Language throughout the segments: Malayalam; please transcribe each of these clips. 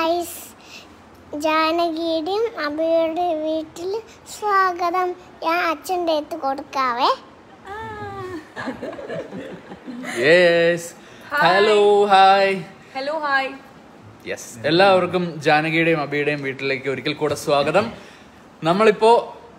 ഗൈസ് ജാനകിയുടെയും അബിയുടെ വീട്ടിൽ സ്വാഗതം ഞാൻ അച്ഛൻ്റെ അടുത്ത് കൊടുക്കാവേ yes hello hi hello hi yes എല്ലാവർക്കും ജാനകിയുടെയും അബിയുടെയും വീട്ടിലേക്ക് ഒരിക്കൽ കൂടെ സ്വാഗതം നമ്മളിപ്പോ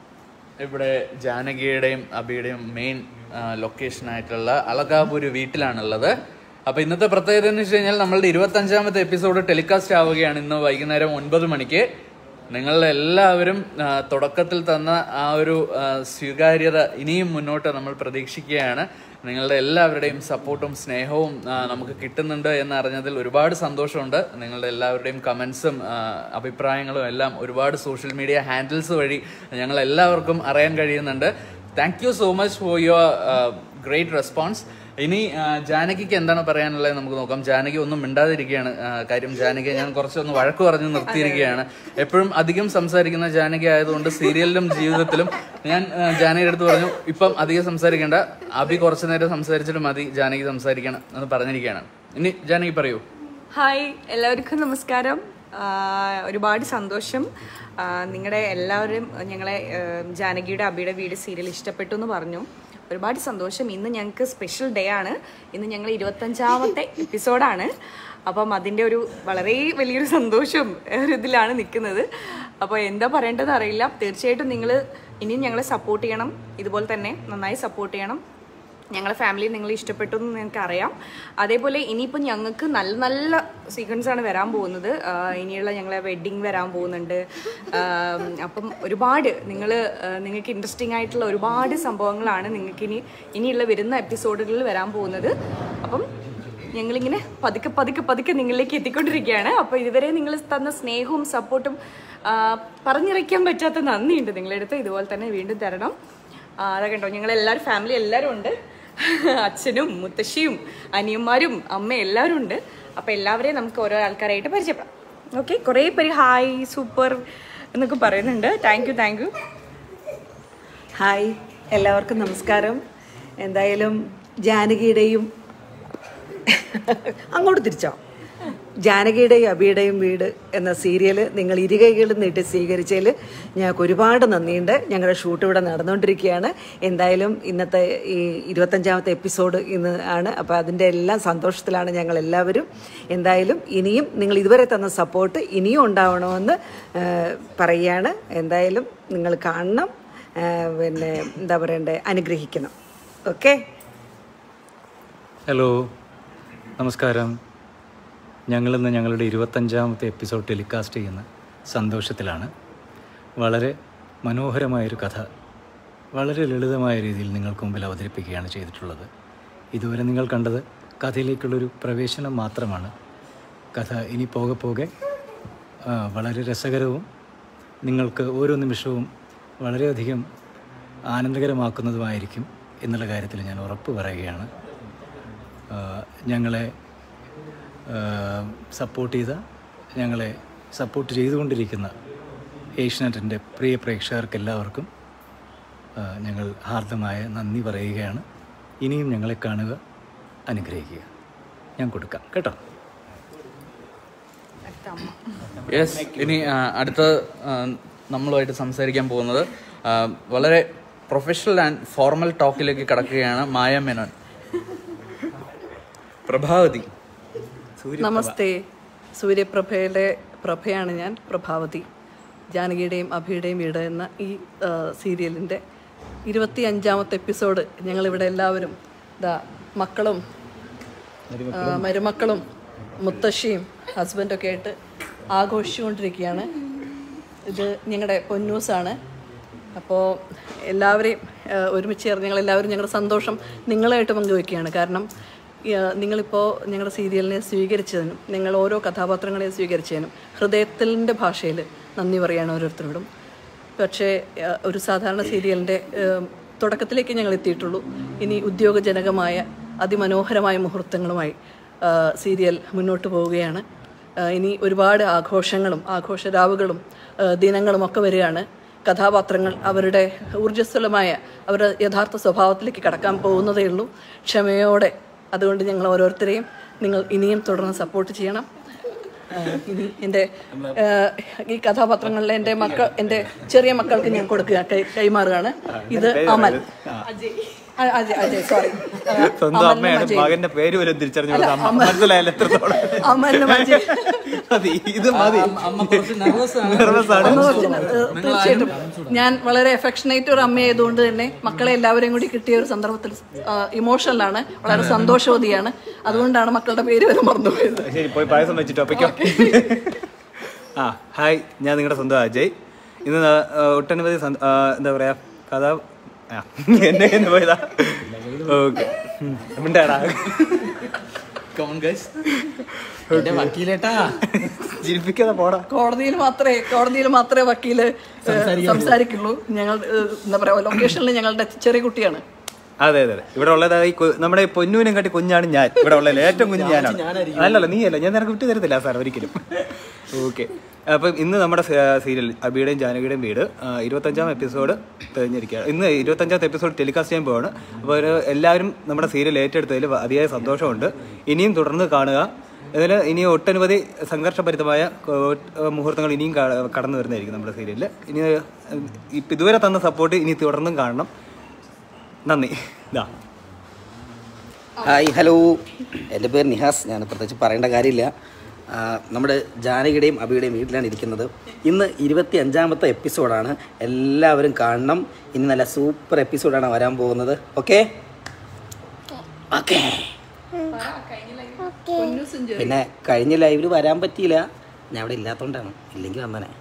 ഇവിടെ ജാനകിയുടെയും അബിയുടെയും മെയിൻ ലൊക്കേഷൻ ആയിട്ടുള്ള അളകാപൂര് വീട്ടിലാണുള്ളത് അപ്പൊ ഇന്നത്തെ പ്രത്യേകത എന്ന് വെച്ച് കഴിഞ്ഞാൽ നമ്മളുടെ ഇരുപത്തി അഞ്ചാമത്തെ എപ്പിസോഡ് ടെലികാസ്റ്റ് ആവുകയാണ് ഇന്ന് വൈകുന്നേരം ഒൻപത് മണിക്ക് നിങ്ങളുടെ എല്ലാവരും ആ, തുടക്കത്തിൽ തന്ന ആ ഒരു ആ, സ്വീകാര്യത ഇനിയും മുന്നോട്ട് നമ്മൾ പ്രതീക്ഷിക്കുകയാണ് നിങ്ങളുടെ എല്ലാവരുടെയും സപ്പോർട്ടും സ്നേഹവും ആ, നമുക്ക് കിട്ടുന്നുണ്ട് എന്ന് അറിഞ്ഞതിൽ ഒരുപാട് സന്തോഷമുണ്ട് നിങ്ങളുടെ എല്ലാവരുടെയും കമൻസും അഭിപ്രായങ്ങളും എല്ലാം ഒരുപാട് സോഷ്യൽ മീഡിയ ഹാൻഡിൽസ് വഴി ഞങ്ങൾ എല്ലാവർക്കും അറിയാൻ കഴിയുന്നുണ്ട് thank you so much for your great response ഇനി ആ, ജാനകിക്ക് എന്താണ് പറയാനുള്ളത് നമുക്ക് നോക്കാം ജാനകി ഒന്നും മിണ്ടാതിരിക്കുകയാണ് ആ, കാര്യം ജാനകി ഞാൻ കുറച്ചൊന്ന് വഴക്ക് പറഞ്ഞ് നിർത്തിയിരിക്കുകയാണ് എപ്പോഴും അധികം സംസാരിക്കുന്ന ജാനകി ആയതുകൊണ്ട് സീരിയലിലും ജീവിതത്തിലും ഞാൻ ആ, ജാനകിയുടെ അടുത്ത് പറഞ്ഞു ഇപ്പം അധികം സംസാരിക്കേണ്ട അഭി കുറച്ചു നേരം സംസാരിച്ചിട്ട് മതി ജാനകി സംസാരിക്കണം എന്ന് പറഞ്ഞിരിക്കുകയാണ് ഇനി ജാനകി പറയൂ ഹായ് എല്ലാവർക്കും നമസ്കാരം ആ, ഒരുപാട് സന്തോഷം നിങ്ങളുടെ എല്ലാവരും ഞങ്ങളെ ആ, ജാനകിയുടെ അബിയുടെ വീട് സീരിയൽ ഇഷ്ടപ്പെട്ടു എന്ന് പറഞ്ഞു ഒരുപാട് സന്തോഷം ഇന്ന് ഞങ്ങൾക്ക് സ്പെഷ്യൽ ഡേ ആണ് ഇന്ന് ഞങ്ങൾ ഇരുപത്തഞ്ചാമത്തെ എപ്പിസോഡാണ് അപ്പം അതിൻ്റെ ഒരു വളരെ വലിയൊരു സന്തോഷം ഒരു ഇതിലാണ് നിൽക്കുന്നത് അപ്പോൾ എന്താ പറയേണ്ടതെന്ന് അറിയില്ല തീർച്ചയായിട്ടും നിങ്ങൾ ഇനിയും ഞങ്ങളെ സപ്പോർട്ട് ചെയ്യണം ഇതുപോലെ തന്നെ നന്നായി സപ്പോർട്ട് ചെയ്യണം ഞങ്ങളെ ഫാമിലി നിങ്ങൾ ഇഷ്ടപ്പെട്ടു എന്ന് നിങ്ങൾക്ക് അറിയാം അതേപോലെ ഇനിയിപ്പോൾ ഞങ്ങൾക്ക് നല്ല നല്ല സീക്വൻസ് ആണ് വരാൻ പോകുന്നത് ആ, ഇനിയുള്ള ഞങ്ങളെ വെഡ്ഡിങ് വരാൻ പോകുന്നുണ്ട് ആ, അപ്പം ഒരുപാട് നിങ്ങൾ നിങ്ങൾക്ക് ഇൻട്രസ്റ്റിംഗ് ആയിട്ടുള്ള ഒരുപാട് സംഭവങ്ങളാണ് നിങ്ങൾക്ക് ഇനി ഇനിയുള്ള വരുന്ന എപ്പിസോഡുകളിൽ വരാൻ പോകുന്നത് അപ്പം ഞങ്ങളിങ്ങനെ പതുക്കെ പതുക്കെ പതുക്കെ നിങ്ങളിലേക്ക് എത്തിക്കൊണ്ടിരിക്കുകയാണ് അപ്പോൾ ഇതുവരെ നിങ്ങൾ തന്ന സ്നേഹവും സപ്പോർട്ടും പറഞ്ഞറിയിക്കാൻ പറ്റാത്ത നന്ദിയുണ്ട് നിങ്ങളുടെ അടുത്ത് ഇതുപോലെ തന്നെ വീണ്ടും തരണം ആ, അതാ കണ്ടോ ഞങ്ങൾ എല്ലാവരും ഫാമിലി എല്ലാവരും ഉണ്ട് അച്ഛനും മുത്തശ്ശിയും അനിയന്മാരും അമ്മയും എല്ലാവരും ഉണ്ട് അപ്പോൾ എല്ലാവരെയും നമുക്ക് ഓരോ ആൾക്കാരായിട്ട് പരിചയപ്പെടാം ഓക്കെ കുറേ പേര് ഹായ് സൂപ്പർ എന്നൊക്കെ പറയുന്നുണ്ട് thank you thank you hi എല്ലാവർക്കും നമസ്കാരം എന്തായാലും ജാനകിയുടെയും അങ്ങോട്ട് തിരിച്ചോ ജാനകിയുടെയും അബിയുടെയും വീട് എന്ന സീരിയൽ നിങ്ങൾ ഇരുകൈകളും നീട്ടി സ്വീകരിച്ചതിൽ ഞങ്ങൾക്ക് ഒരുപാട് നന്ദിയുണ്ട് ഞങ്ങളുടെ ഷൂട്ട് ഇവിടെ നടന്നുകൊണ്ടിരിക്കുകയാണ് എന്തായാലും ഇന്നത്തെ ഈ ഇരുപത്തഞ്ചാമത്തെ എപ്പിസോഡ് ഇന്ന് ആണ് അപ്പോൾ അതിൻ്റെ എല്ലാം സന്തോഷത്തിലാണ് ഞങ്ങൾ എല്ലാവരും എന്തായാലും ഇനിയും നിങ്ങൾ ഇതുവരെ തന്ന സപ്പോർട്ട് ഇനിയും ഉണ്ടാവണമെന്ന് ആ, പറയുകയാണ് എന്തായാലും നിങ്ങൾ കാണണം ആ, പിന്നെ എന്താ പറയണ്ടേ അനുഗ്രഹിക്കണം ഓക്കെ ഹലോ നമസ്കാരം ഞങ്ങളിന്ന് ഞങ്ങളുടെ ഇരുപത്തഞ്ചാമത്തെ എപ്പിസോഡ് ടെലികാസ്റ്റ് ചെയ്യുന്ന സന്തോഷത്തിലാണ് വളരെ മനോഹരമായൊരു കഥ വളരെ ലളിതമായ രീതിയിൽ നിങ്ങൾക്ക് മുമ്പിൽ അവതരിപ്പിക്കുകയാണ് ചെയ്തിട്ടുള്ളത് ഇതുവരെ നിങ്ങൾ കണ്ടത് കഥയിലേക്കുള്ളൊരു പ്രവേശനം മാത്രമാണ് കഥ ഇനി പോകെ പോകെ ആ, വളരെ രസകരവും നിങ്ങൾക്ക് ഓരോ നിമിഷവും വളരെയധികം ആനന്ദകരമാക്കുന്നതുമായിരിക്കും എന്നുള്ള കാര്യത്തിൽ ഞാൻ ഉറപ്പ് പറയുകയാണ് ആ, ഞങ്ങളെ സപ്പോർട്ട് ചെയ്ത ഞങ്ങളെ സപ്പോർട്ട് ചെയ്തുകൊണ്ടിരിക്കുന്ന ഏഷ്യനെറ്റിൻ്റെ പ്രിയ പ്രേക്ഷകർക്ക് എല്ലാവർക്കും ആ, ഞങ്ങൾ ഹാർദമായ നന്ദി പറയുകയാണ് ഇനിയും ഞങ്ങളെ കാണുക അനുഗ്രഹിക്കുക ഞാൻ കൊടുക്കാം കേട്ടോ യെസ് ഇനി ആ, അടുത്ത ആ, നമ്മളുമായിട്ട് സംസാരിക്കാൻ പോകുന്നത് ആ, വളരെ പ്രൊഫഷണൽ ആൻഡ് ഫോർമൽ ടോക്കിലേക്ക് കടക്കുകയാണ് മായ മേനോൻ പ്രഭാവതി നമസ്തേ സൂര്യപ്രഭയുടെ പ്രഭയാണ് ഞാൻ പ്രഭാവതി ജാനകിയുടെയും അഭിയുടെയും വീട് എന്ന ഈ ആ, സീരിയലിൻ്റെ ഇരുപത്തി അഞ്ചാമത്തെ എപ്പിസോഡ് ഞങ്ങളിവിടെ എല്ലാവരും ദാ മക്കളും ആ, മരുമക്കളും മുത്തശ്ശിയും ഹസ്ബൻഡൊക്കെ ആയിട്ട് ആഘോഷിച്ചുകൊണ്ടിരിക്കുകയാണ് ഇത് ഞങ്ങളുടെ പൊന്നൂസാണ് അപ്പോൾ എല്ലാവരെയും ആ, ഒരുമിച്ച് ചേർന്ന് ഞങ്ങൾ എല്ലാവരും ഞങ്ങളുടെ സന്തോഷം നിങ്ങളായിട്ട് പങ്കുവെക്കുകയാണ് കാരണം ഈ, ആ, നിങ്ങളിപ്പോൾ ഞങ്ങളുടെ സീരിയലിനെ സ്വീകരിച്ചതിനും നിങ്ങൾ ഓരോ കഥാപാത്രങ്ങളെയും സ്വീകരിച്ചതിനും ഹൃദയത്തിൻ്റെ ഭാഷയിൽ നന്ദി പറയുകയാണ് ഓരോരുത്തരോടും പക്ഷേ ആ, ഒരു സാധാരണ സീരിയലിൻ്റെ ആ, തുടക്കത്തിലേക്ക് ഞങ്ങൾ എത്തിയിട്ടുള്ളൂ ഇനി ഉദ്യോഗജനകമായ അതിമനോഹരമായ മുഹൂർത്തങ്ങളുമായി ആ, സീരിയൽ മുന്നോട്ട് പോവുകയാണ് ആ, ഇനി ഒരുപാട് ആഘോഷങ്ങളും ആഘോഷരാവുകളും ആ, ദിനങ്ങളും ഒക്കെ വരികയാണ് കഥാപാത്രങ്ങൾ അവരുടെ ഊർജ്ജസ്വലമായ അവരുടെ യഥാർത്ഥ സ്വഭാവത്തിലേക്ക് കടക്കാൻ പോകുന്നതേ ഉള്ളൂ ക്ഷമയോടെ അതുകൊണ്ട് ഞങ്ങൾ ഓരോരുത്തരെയും നിങ്ങൾ ഇനിയും തുടർന്ന് സപ്പോർട്ട് ചെയ്യണം ആ, ഇനി എൻ്റെ ആ, ഈ കഥാപാത്രങ്ങളിലെ എൻ്റെ മക്കൾ എൻ്റെ ചെറിയ മക്കൾക്ക് ഞാൻ കൊടുക്കുക കൈ കൈമാറുകയാണ് ഇത് അമൽ ആ, അജയ് അജയ് സോറി സ്വന്തം അമ്മയാണ് മകന്റെ പേര് പോലും തിരിച്ചറിഞ്ഞു കൊടുത്ത അമ്മ മനസ്സിലായാലും എത്രത്തോളം അമലിനും അജയ് മതി ഇത് മതി അമ്മ കുറച്ച് നെർവസ് ആണ് Nervous ആണ്. അമ്മ കുറച്ച് ഏഹ്, തീർച്ചയായിട്ടും ഞാൻ വളരെ എഫെക്ഷനേറ്റ് ഒരു അമ്മയായതുകൊണ്ട് തന്നെ മക്കളെ എല്ലാവരെയും കൂടി കിട്ടിയ ഒരു സന്ദർഭത്തിൽ ഇമോഷണലാണ് വളരെ സന്തോഷവതിയാണ് അതുകൊണ്ടാണ് മക്കളുടെ പേര് വരെ മറന്നുപോയത് ശരി പോയി പായസം വെച്ചിട്ട് ഒപ്പയ്ക്കോ ആ ഹായ് ഞാൻ നിങ്ങളുടെ സ്വന്തം അജയ് ഇന്ന് ന- ആ, ഒട്ടനവധി സന്ത- ആ, എന്താ പറയാ കഥ ആ, എന്നെ എന്ന് പോയതാ ഓക്കെ മിണ്ടാടാ കമൺ ഗൈസ് വക്കീലേട്ടാ ചിരിപ്പിക്കാതെ പോടാ കോടതിയിൽ മാത്രമേ കോടതിയിൽ മാത്രമേ വക്കീല് ഏഹ്, സംസാരിക്കുള്ളൂ ഞങ്ങൾ ഏഹ്, എന്താ പറയാ ലൊക്കേഷനിൽ ഞങ്ങളുടെ ചെറിയ കുട്ടിയാണ് അതെ അതെ അതെ ഇവിടെ ഉള്ളത് ഈ കൊ- നമ്മുടെ ഈ പൊന്നൂനെ കാട്ടി കുഞ്ഞാണ് ഞാൻ ഇവിടെ ഉള്ളത് ഏറ്റവും കുഞ്ഞ് ഞാനാണ് അല്ലല്ല നീ അല്ല ഞാൻ നിനക്ക് വിട്ടു തരത്തില്ല സാർ ഒരിക്കലും ഓക്കെ അപ്പം ഇന്ന് നമ്മുടെ സീരിയൽ അബിയുടെയും ജാനകിയുടെയും വീട് ആ, ഇരുപത്തഞ്ചാം എപ്പിസോഡ് കഴിഞ്ഞിരിക്കുകയാണ് ഇന്ന് ഇരുപത്തഞ്ചാമത്തെ എപ്പിസോഡ് ടെലികാസ്റ്റ് ചെയ്യാൻ പോവാണ് അപ്പോൾ ഒരു എല്ലാവരും നമ്മുടെ സീരിയൽ ഏറ്റെടുത്തതിൽ അതിയായ സന്തോഷമുണ്ട് ഇനിയും തുടർന്ന് കാണുക ഇതിൽ ഇനി ഒട്ടനവധി സംഘർഷഭരിതമായ കോ- മുഹൂർത്തങ്ങൾ ഇനിയും ക- കടന്നു വരുന്നതായിരിക്കും നമ്മുടെ സീരിയലിൽ ഇനി ഇപ്പം ഇതുവരെ തന്ന സപ്പോർട്ട് ഇനി തുടർന്നും കാണണം നന്ദി ഇതാ ഹായ് ഹലോ എൻ്റെ പേര് നിഹാസ് ഞാൻ പ്രത്യേകിച്ച് പറയേണ്ട കാര്യമില്ല ആ, നമ്മുടെ ജാനകിയുടെയും അബിയുടെയും വീട്ടിലാണ് ഇരിക്കുന്നത് ഇന്ന് ഇരുപത്തി അഞ്ചാമത്തെ എപ്പിസോഡാണ് എല്ലാവരും കാണണം ഇനി നല്ല സൂപ്പർ എപ്പിസോഡാണ് വരാൻ പോകുന്നത് ഓക്കെ ഓക്കെ പിന്നെ കഴിഞ്ഞ ലൈവിൽ വരാൻ പറ്റിയില്ല ഞാൻ അവിടെ ഇല്ലാത്തതുകൊണ്ടാണ് ഇല്ലെങ്കിൽ വന്നനെ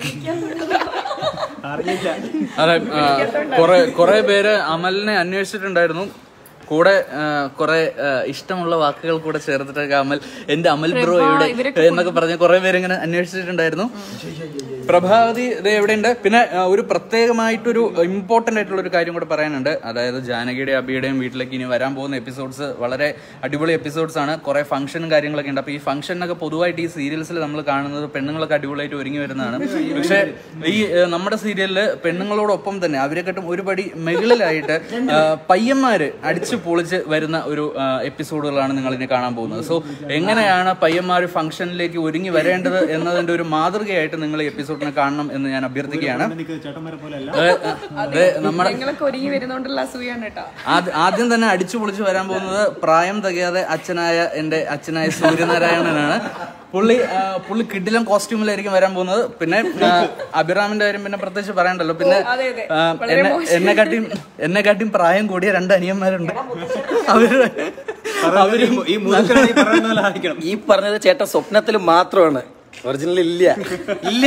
അതെ ആ, കുറെ കുറെ പേര് അമലിനെ അന്വേഷിച്ചിട്ടുണ്ടായിരുന്നു കൂടെ ആ, കുറെ ആ, ഇഷ്ടമുള്ള വാക്കുകൾ കൂടെ ചേർത്തിട്ടൊക്കെ അമൽ എന്റെ അമൽ ബ്രോ എവിടെ എന്നൊക്കെ പറഞ്ഞ് കുറെ പേര് ഇങ്ങനെ അന്വേഷിച്ചിട്ടുണ്ടായിരുന്നു പ്രഭാവതി ഇത് എവിടെയുണ്ട് പിന്നെ ആ, ഒരു പ്രത്യേകമായിട്ടൊരു ഇമ്പോർട്ടന്റ് ആയിട്ടുള്ള ഒരു കാര്യം കൂടെ പറയാനുണ്ട് അതായത് ജാനകിയുടെയും അബിയുടെയും വീട്ടിലേക്ക് ഇനി വരാൻ പോകുന്ന എപ്പിസോഡ്സ് വളരെ അടിപൊളി എപ്പിസോഡ്സ് ആണ് കുറെ ഫംഗ്ഷനും കാര്യങ്ങളൊക്കെ ഉണ്ട് അപ്പൊ ഈ ഫംഗ്ഷനൊക്കെ പൊതുവായിട്ട് ഈ സീരിയൽസിൽ നമ്മൾ കാണുന്നത് പെണ്ണുങ്ങളൊക്കെ അടിപൊളിയായിട്ട് ഒരുങ്ങി വരുന്നതാണ് പക്ഷേ ഈ ഏഹ്, നമ്മുടെ സീരിയലില് പെണ്ണുങ്ങളോടൊപ്പം തന്നെ അവരെക്കാട്ടും ഒരുപടി മുകളിലായിട്ട് ആ, പയ്യന്മാര് അടിച്ചു പൊളിച്ച് വരുന്ന ഒരു ആ, എപ്പിസോഡുകളാണ് നിങ്ങൾ ഇനി കാണാൻ പോകുന്നത് സോ എങ്ങനെയാണ് പയ്യന്മാര് ഫംഗ്ഷനിലേക്ക് ഒരുങ്ങി വരേണ്ടത് എന്നതിന്റെ ഒരു മാതൃകയായിട്ട് നിങ്ങൾ ഈ എപ്പിസോഡിനെ കാണണം എന്ന് ഞാൻ അഭ്യർത്ഥിക്കുകയാണ് അതെ, അതെ നമ്മുടെ ഞങ്ങളൊക്കെ ഒരുങ്ങി വരുന്നോണ്ടുള്ള അസൂയാണ് കേട്ടോ ആദ്യ- ആദ്യം തന്നെ അടിച്ചു പൊളിച്ച് വരാൻ പോകുന്നത് പ്രായം തികയാതെ അച്ഛനായ എന്റെ അച്ഛനായ സൂര്യനാരായണനാണ് പുള്ളി ആ, പുള്ളി കിഡിലും കോസ്റ്റ്യൂമിലായിരിക്കും വരാൻ പോകുന്നത് പിന്നെ ആ, അഭിറാമിന്റെ കാര്യം പിന്നെ പ്രത്യേകിച്ച് പറയണ്ടല്ലോ പിന്നെ ആ, എന്നെ എന്നെ കാട്ടിയും എന്നെ കാട്ടിയും പ്രായം കൂടിയ രണ്ട് അനിയന്മാരുണ്ട് അവര് അവരും ഈ മുതുക്കനായി പറയുന്ന പോലെ ആയിരിക്കണം ഈ പറഞ്ഞത് ചേട്ടൻ സ്വപ്നത്തിൽ മാത്രമാണ് ഒറിജിനൽ ഇല്ല ഇല്ല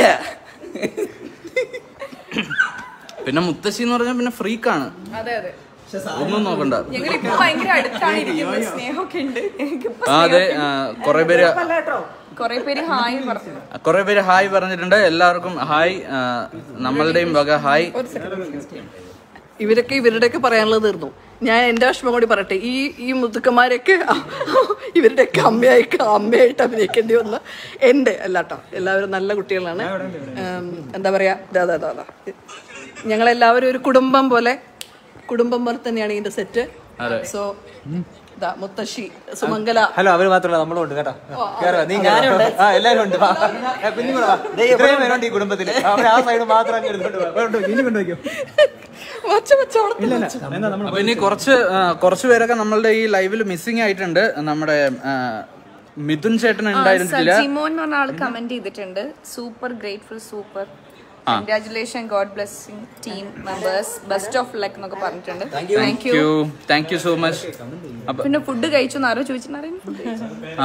പിന്നെ മുത്തശ്ശി എന്ന് പറഞ്ഞാൽ പിന്നെ ഫ്രീക്കാണ് അതെ അതെ ഒന്നും നോക്കണ്ട ഞങ്ങൾ ഇപ്പൊ ഭയങ്കര അടുത്താണ് ഇരിക്കുന്നത് സ്നേഹമൊക്കെ ഉണ്ട് എനിക്കിപ്പോ ആ, അതെ ആ, കുറെ പേര് കുറെ പേര് ഹായ് പറഞ്ഞു കുറെ പേര് ഹായ് പറഞ്ഞിട്ടുണ്ട് എല്ലാവർക്കും ഹായ് ആ, നമ്മളുടെയും വക ഹായ് ഇവരൊക്കെ ഇവരുടെയൊക്കെ പറയാനുള്ളത് തീർന്നു ഞാൻ എൻ്റെ വിഷമം കൂടി പറയട്ടെ ഈ ഈ മുതുക്കന്മാരൊക്കെ ഇവരുടെയൊക്കെ അമ്മയായി അമ്മയായിട്ട് അഭിനയിക്കേണ്ടി വന്ന എൻ്റെ അല്ലാട്ടോ എല്ലാവരും നല്ല കുട്ടികളാണ് ഉം, എന്താ പറയാ ഇതാ അതാ അതാ ഞങ്ങളെല്ലാവരും ഒരു കുടുംബം പോലെ കുടുംബം പോലെ തന്നെയാണ് ഇതിന്റെ സെറ്റ് സോ ഇതാ മുത്തശ്ശി സുമംഗല ഹലോ അവര് മാത്രമല്ല നമ്മളും ഉണ്ട് കേട്ടോ കേറുവാ, നീ കേറുവാ. ആ എല്ലാരും ഉണ്ട് വാ. ഏ, കുഞ്ഞുങ്ങള് വാ. ഇത്രയും പേരുണ്ട് ഈ കുടുംബത്തില് അവര് ആ സൈഡ് മാത്രം അങ്ങ് എടുത്തോണ്ട് പോവാ. വേണ്ട, ഇനി കൊണ്ടുവയ്ക്കോ വച്ച വച്ചോളത്ത് ഇല്ല എന്നാ നമ്മൾ അപ്പൊ ഇനി കുറച്ച് ആ, കുറച്ച് പേരൊക്കെ നമ്മളുടെ ഈ ലൈവിൽ മിസ്സിംഗ് ആയിട്ടുണ്ട് നമ്മുടെ ആ, മിഥുൻ ചേട്ടൻ ഉണ്ടായിരുന്നില്ല സജിമോൻ എന്ന് പറഞ്ഞ ആള് കമന്റ് ചെയ്തിട്ടുണ്ട് super grateful super congratulation God blessing team members best of luck എന്നൊക്കെ പറഞ്ഞിട്ടുണ്ട് thank you you thank you so much അപ്പൊ പിന്നെ ഫുഡ് കഴിച്ചു ആരോ ചോദിച്ചിട്ടുണ്ടായിരുന്നു ഫുഡ് കഴിച്ചു ആ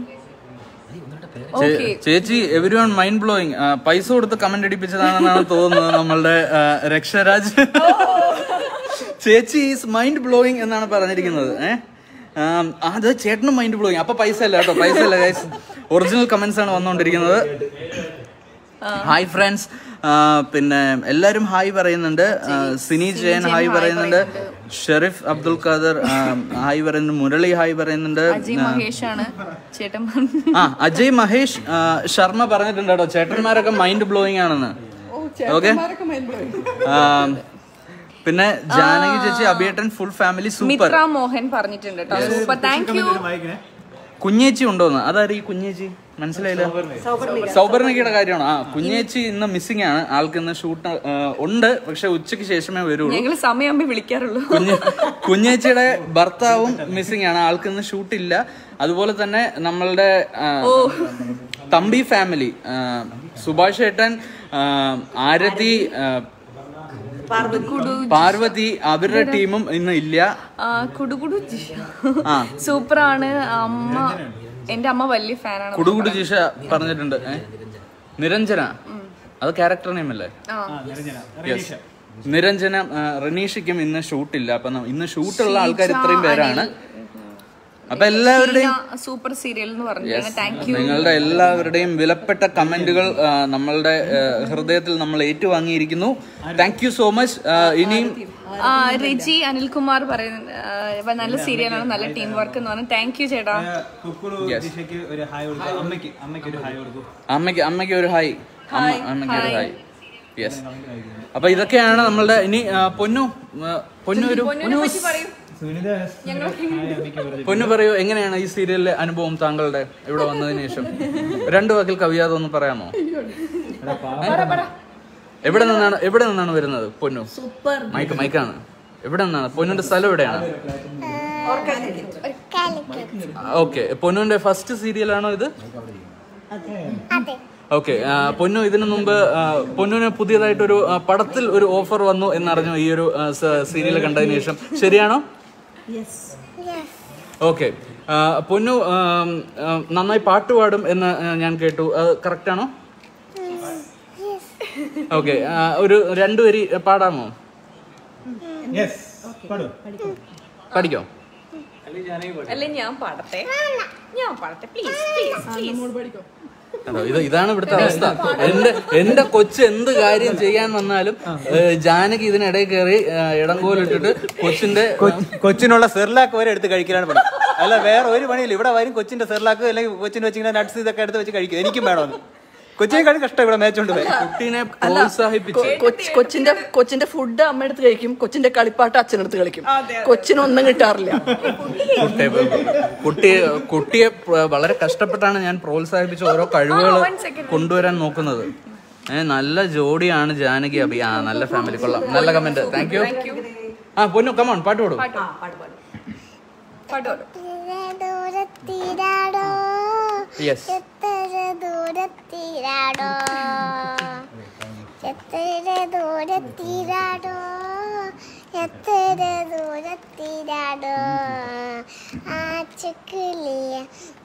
ചേ- ഓക്കെ ചേച്ചി എവരി വൺ മൈൻഡ് ബ്ലോയിങ് പൈസ കൊടുത്ത് കമന്റ് അടിപ്പിച്ചതാണെന്നാണ് തോന്നുന്നത് നമ്മളുടെ ആ, രക്ഷരാജ് ചേച്ചി ഈസ് മൈൻഡ് ബ്ലോയിങ് എന്നാണ് പറഞ്ഞിരിക്കുന്നത് ഏഹ് അത് ചേട്ടനും മൈൻഡ് ബ്ലോയിങ് അപ്പൊ പൈസ അല്ല കേട്ടോ പൈസ അല്ല ഗൈസ് ഒറിജിനൽ കമന്റ്സ് ആണ് വന്നുകൊണ്ടിരിക്കുന്നത് ഹായ് ഫ്രണ്ട്സ് പിന്നെ എല്ലാരും ഹായ് പറയുന്നുണ്ട് ആ, സിനി ജയൻ ഹായ് പറയുന്നുണ്ട് ഷെറിഫ് അബ്ദുൽ ഖാദർ ആ, ഹായ് പറയുന്നുണ്ട് മുരളി ഹായ് പറയുന്നുണ്ട് അജയ് മഹേഷ് ആണ് ചേട്ടൻ പറഞ്ഞു. ആ അജയ് മഹേഷ് ആ, ശർമ്മ പറഞ്ഞിട്ടുണ്ട് കേട്ടോ ചേട്ടന്മാരൊക്കെ മൈൻഡ് ബ്ലോയിങ് ആണെന്ന് ഓക്കെ പിന്നെ ജാനകി ചേച്ചി അഭിയേട്ടൻ full family super Mitra Mohan പറഞ്ഞിട്ടുണ്ട് കേട്ടോ സൂപ്പർ താങ്ക് യു കുഞ്ഞേച്ചി ഉണ്ടോന്ന് അതാരും ഈ കുഞ്ഞേച്ചി മനസ്സിലായില്ല സൗപർണികയുടെ കാര്യമാണ് ആ കുഞ്ഞേച്ചി ഇന്ന് മിസ്സിംഗ് ആണ് ആൾക്ക് ഇന്ന് ഷൂട്ട് ഉണ്ട് പക്ഷെ ഉച്ചയ്ക്ക് ശേഷമേ വരുള്ളൂ ഞങ്ങൾ സമയമാകുമ്പോ വിളിക്കാറുള്ളൂ കുഞ്ഞ് കുഞ്ഞേച്ചിയുടെ ഭർത്താവും മിസ്സിംഗ് ആണ് ആൾക്ക് ഇന്ന് ഷൂട്ടില്ല അതുപോലെ തന്നെ നമ്മളുടെ ആ, തമ്പി ഫാമിലി ആ, സുഭാഷ് ഏട്ടൻ ആ, ആരതി ആ, പാർവതി അവരുടെ ടീമും ഇന്ന് ഇല്ല ആ, കുടുകുടു ആ. സൂപ്പറാണ് അമ്മ എന്റെ അമ്മ വലിയ ഫാനാണ് കുടുകുടു ജിഷ പറഞ്ഞിട്ടുണ്ട് ഏ? നിരഞ്ജന അത് ക്യാരക്ടർ നെയിം അല്ലേ Yes. നിരഞ്ജന ആ, റനീഷയ്ക്കും ഇന്ന് ഷൂട്ടില്ല അപ്പൊ ന- ഇന്ന് ഷൂട്ടുള്ള ആൾക്കാർ ഇത്രയും പേരാണ് അപ്പൊ എല്ലാവരുടെയും സൂപ്പർ സീരിയൽ എന്ന് പറഞ്ഞു താങ്ക് യു നിങ്ങളുടെ എല്ലാവരുടെയും വിലപ്പെട്ട കമന്റുകൾ ആ, നമ്മളുടെ ആ, ഹൃദയത്തിൽ നമ്മൾ ഏറ്റുവാങ്ങിയിരിക്കുന്നു താങ്ക് യു സോ മച്ച് ഇനിയും റിജി അനിൽകുമാർ പറയുന്നത് ആ, ഇവ നല്ല സീരിയലാണ് നല്ല ടീം വർക്ക് എന്ന് പറഞ്ഞു താങ്ക് യു ചേട്ടാ ഒരു ഹായ് കൊടുക്കും അമ്മയ്ക്ക് അമ്മയ്ക്ക് ഒരു ഹായ് കൊടുക്കും അമ്മയ്ക്ക് അമ്മയ്ക്ക് ഒരു ഹായ് അമ്മ അമ്മയ്ക്ക് ഒരു ഹായ് യെസ് അപ്പൊ ഇതൊക്കെയാണ് നമ്മളുടെ ഇനി ആ, പൊന്നു ആ, പൊന്നു ഒരു സുനിത പൊന്നു പറയൂ എങ്ങനെയാണ് ഈ സീരിയലിലെ അനുഭവം താങ്കളുടെ ഇവിടെ വന്നതിന് ശേഷം രണ്ടു വാക്കിൽ കവിയാതെ ഒന്ന് പറയാമോ എവിടെ നിന്നാണ് എവിടെ നിന്നാണ് വരുന്നത് പൊന്നു മൈക്ക് മൈക്കാണ് എവിടെ നിന്നാണ് പൊന്നുന്റെ സ്ഥലം എവിടെയാണ് ഓക്കെ പൊന്നുവിന്റെ ഫസ്റ്റ് സീരിയലാണോ ഇത് അതെ ഓക്കെ പൊന്നു ഇതിനു മുമ്പ് ആ, പൊന്നുവിന് പുതിയതായിട്ടൊരു ആ, പടത്തിൽ ഒരു ഓഫർ വന്നു എന്നറിഞ്ഞു ഈ ഒരു സീരിയൽ കണ്ടതിന് ശേഷം ശരിയാണോ യെസ് ഓക്കെ പൊന്നു ആ, ആ, നന്നായി പാട്ട് പാടും എന്ന് ആ, ഞാൻ കേട്ടു കറക്റ്റ് ആണോ ഓക്കെ ഒരു രണ്ടു വരി പാടാമോ യെസ് പാടൂ പഠിക്കോ അല്ലെ ഞാൻ പാടട്ടെ ഞാൻ പാടട്ടെ പ്ലീസ് പ്ലീസ് കണ്ടോ? ഇത് ഇതാണ് ഇവിടുത്തെ അവസ്ഥ എന്റെ എന്റെ കൊച്ച് എന്ത് കാര്യം ചെയ്യാൻ വന്നാലും ഏ, ജാനകി ഇതിനിടയിൽ കയറി ഏ, ഇടങ്കോലിട്ടിട്ട് കൊച്ചിന്റെ കൊച്ചിനുള്ള സെർലാക്ക് വരെ എടുത്ത് കഴിക്കലാണ് പണി അല്ല വേറെ ഒരു പണിയില്ല ഇവിടെ വരും കൊച്ചിന്റെ സെർലാക്ക് അല്ലെങ്കിൽ കൊച്ചിന് വെച്ചിങ്ങനെ നട്ട്സ് ഇതൊക്കെ എടുത്ത് വെച്ച് കഴിക്കും എനിക്കും വേണമെന്ന് കൊച്ചിനെ കഴിഞ്ഞ കഷ്ടം ഇവിടെ മേച്ചോണ്ട് പോയി കുട്ടീനെ പ്രോത്സാഹിപ്പിച്ച് കൊച്ച് കൊച്ചിന്റെ കൊച്ചിന്റെ ഫുഡ് അമ്മ എടുത്ത് കഴിക്കും കൊച്ചിന്റെ കളിപ്പാട്ട് അച്ഛനെടുത്ത് കളിക്കും കൊച്ചിനൊന്നും കിട്ടാറില്ല കുട്ടിയെ കുട്ടിയെ കുട്ടിയെ പ്ര- വളരെ കഷ്ടപ്പെട്ടാണ് ഞാൻ പ്രോത്സാഹിപ്പിച്ച് ഓരോ കഴിവുകൾ കൊണ്ടുവരാൻ നോക്കുന്നത് ഏഹ് നല്ല ജോഡിയാണ് ജാനകി അഭി ആ നല്ല ഫാമിലി കൊള്ളാം നല്ല കമന്റ് താങ്ക് യു ആ പൊന്നു കമോൺ പാട്ട് പാടും പാട്ട് പാടും ദൂരത്തിരാടോ യെസ് എത്ര ദൂരത്തിരാടോ എത്ര ദൂരത്തിരാടോ എത്ര ദൂരത്തിരാടോ ആച്ചുക്കിളിയ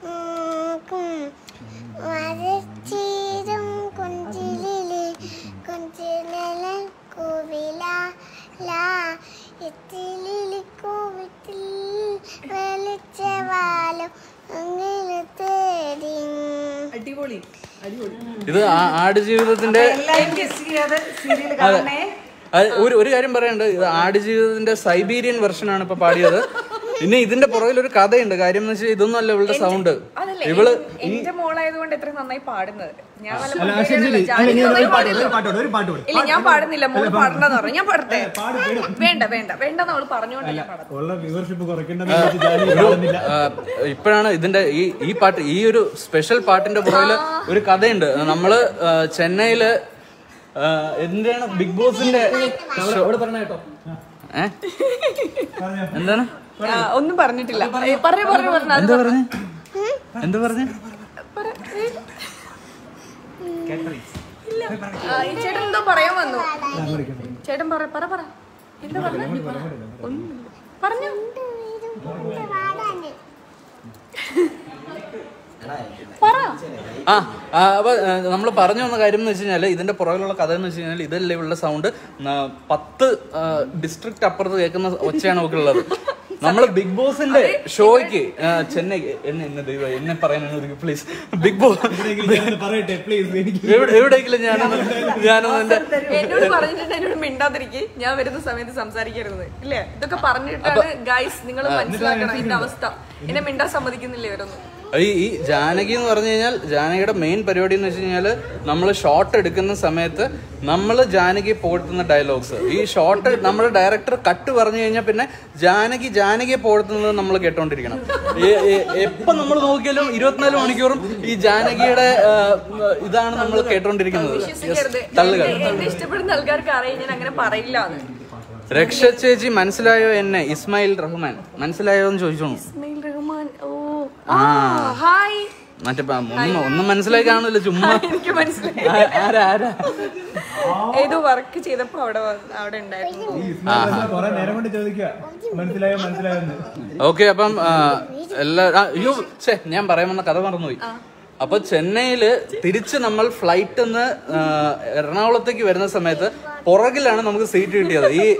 വരച്ചീരും കുഞ്ചിലില് കുഞ്ചിനല കോവില ലാ എത്തിലിലി കോവിത്തിൽ വെളിച്ചവാലം അങ്ങനെ തേടി അടിപൊളി അടിപൊളി ഇത് ആ- ആടുജീവിതത്തിന്റെ അതെ അത് ഒരു ഒരു കാര്യം പറയാനുണ്ട് ഇത് ആടുജീവിതത്തിന്റെ സൈബീരിയൻ വെർഷൻ ആണ് ഇപ്പൊ പാടിയത് പിന്നെ ഇതിന്റെ പുറകിൽ ഒരു കഥയുണ്ട് കാര്യം എന്ന് വെച്ചാൽ ഇതൊന്നും അല്ല ഇവളുടെ സൗണ്ട് അതല്ലേ ഇവള് എന്റെ മോളായതുകൊണ്ട് എത്ര നന്നായി പാടുന്നത് ഞാൻ നല്ല അല്ല, പ്രത്യേകത ശരി, ശരി. ഇല്ല. അല്ല, ഇനി ജാനകി ഒരു പാട്ട് നന്നായി ഒരു പാട്ട് പാട്, ഒരു പാട്ട് പാട്. ഇല്ല ഞാൻ പാടുന്നില്ല മോള് പാടണമെന്ന് പറഞ്ഞു ഞാൻ പാടട്ടെ വേണ്ട വേണ്ട വേണ്ടെന്ന് അവള് പറഞ്ഞോണ്ട് ഞാൻ പാടാം ഉള്ള വ്യൂവർഷിപ്പ് കുറയ്ക്കേണ്ട ആ, ഇപ്പോഴാണ് ഇതിന്റെ ഈ ഈ പാട്ട് ഈ ഒരു സ്പെഷ്യൽ പാട്ടിന്റെ പുറകില് ഒരു കഥയുണ്ട് നമ്മള് ആ, ചെന്നൈയില് ആ, എന്താണ് ബിഗ് ബോസിന്റെ ഏ? എന്താണ് ആ, ഒന്നും പറഞ്ഞിട്ടില്ല ഏ, പറഞ്ഞു പറഞ്ഞു പറഞ്ഞു അത് എന്താ പറഞ്ഞേ എന്താ പറഞ്ഞേ ആ, ഈ ചേട്ടൻ എന്തോ പറയാൻ വന്നു ചേട്ടൻ പറ പറ പറ എന്താ പറഞ്ഞ ഒന്നുമില്ല പറഞ്ഞു പറ ആ ആ, അപ്പൊ നമ്മൾ പറഞ്ഞു വന്ന കാര്യം എന്ന് വെച്ച് കഴിഞ്ഞാല് ഇതിന്റെ പുറകിലുള്ള കഥ എന്ന് വെച്ച് കഴിഞ്ഞാൽ ഇതല്ലേ ഉള്ള സൗണ്ട് പത്ത് ഡിസ്ട്രിക്ട് അപ്പുറത്ത് കേൾക്കുന്ന ഒച്ചയാണ് ഒക്കെ ഉള്ളത് നമ്മള് ബിഗ് ബോസിന്റെ ഷോയ്ക്ക് ആ, ചെന്നൈ എന്നെ എന്നെ ദൈവം എന്നെ പറയാൻ പ്ലീസ് ബിഗ് ബോസ് പറയട്ടെ പ്ലീസ് എനിക്ക് എവിടെ എവിടെയെങ്കിലും ഞാനൊന്ന് ഞാനൊന്ന് എന്റെ എന്നോട് പറഞ്ഞിട്ടുണ്ട് എന്നോട് മിണ്ടാതിരിക്കെ ഞാൻ വരുന്ന സമയത്ത് സംസാരിക്കരുത് ഇല്ലേ ഇതൊക്കെ പറഞ്ഞിട്ടാണ് ഗൈസ് നിങ്ങൾ മനസ്സിലാക്കണം എന്റെ അവസ്ഥ എന്നെ മിണ്ടാൻ സമ്മതിക്കുന്നില്ല ഇവരൊന്നും ഈ ഈ ജാനകി എന്ന് പറഞ്ഞു കഴിഞ്ഞാൽ ജാനകിയുടെ മെയിൻ പരിപാടി എന്ന് വെച്ച് കഴിഞ്ഞാൽ നമ്മൾ ഷോട്ട് എടുക്കുന്ന സമയത്ത് നമ്മൾ ജാനകി പോഴ്ത്തുന്ന ഡയലോഗ്സ് ഈ ഷോട്ട് നമ്മുടെ ഡയറക്ടർ കട്ട് പറഞ്ഞു കഴിഞ്ഞാൽ പിന്നെ ജാനകി ജാനകിയെ പോഴ്ത്തുന്നത് നമ്മൾ കേട്ടോണ്ടിരിക്കണം ഈ- ഈ- എപ്പം നമ്മൾ നോക്കിയാലും ഇരുപത്തിനാല് മണിക്കൂറും ഈ ജാനകിയുടെ ആ, ഇതാണ് നമ്മൾ കേട്ടോണ്ടിരിക്കുന്നത് വിശ്വസിക്കരുത് Yes, തള്ളുക എന്നെ- എന്നെ ഇഷ്ടപ്പെടുന്ന ആൾക്കാർക്ക് അറിയാം ഞാൻ അങ്ങനെ പറയില്ല എന്ന് രക്ഷ ചേച്ചി മനസ്സിലായോ എന്നെ ഇസ്മായിൽ റഹ്മാൻ മനസ്സിലായോ എന്ന് ചോദിച്ചോളൂ ഇസ്മയിൽ റഹ്മാൻ ഓ ആ ഹായ് മറ്റേ പ- ഒന്നും ഒന്നും മനസ്സിലായി കാണില്ല ചുമ്മാ എനിക്ക് മനസ്സിലായി ആ- ആരാ ആരാ ഏതോ വർക്ക് ചെയ്തപ്പോ അവിടെ വന്ന്- അവിടെ ഉണ്ടായിരുന്നു കുറെ നേരം കൊണ്ട് ചോദിക്കുക മനസ്സിലായോ മനസ്സിലായോ ഓക്കെ അപ്പം ആ, എല്ലാ ആ, അയ്യോ ഛേ ഞാൻ പറയാൻ വന്ന കഥ മറന്നുപോയി അപ്പൊ ചെന്നൈയില് തിരിച്ച് നമ്മൾ ഫ്ലൈറ്റ് നിന്ന് എറണാകുളത്തേക്ക് വരുന്ന സമയത്ത് പുറകിലാണ് നമുക്ക് സീറ്റ് കിട്ടിയത് ഈ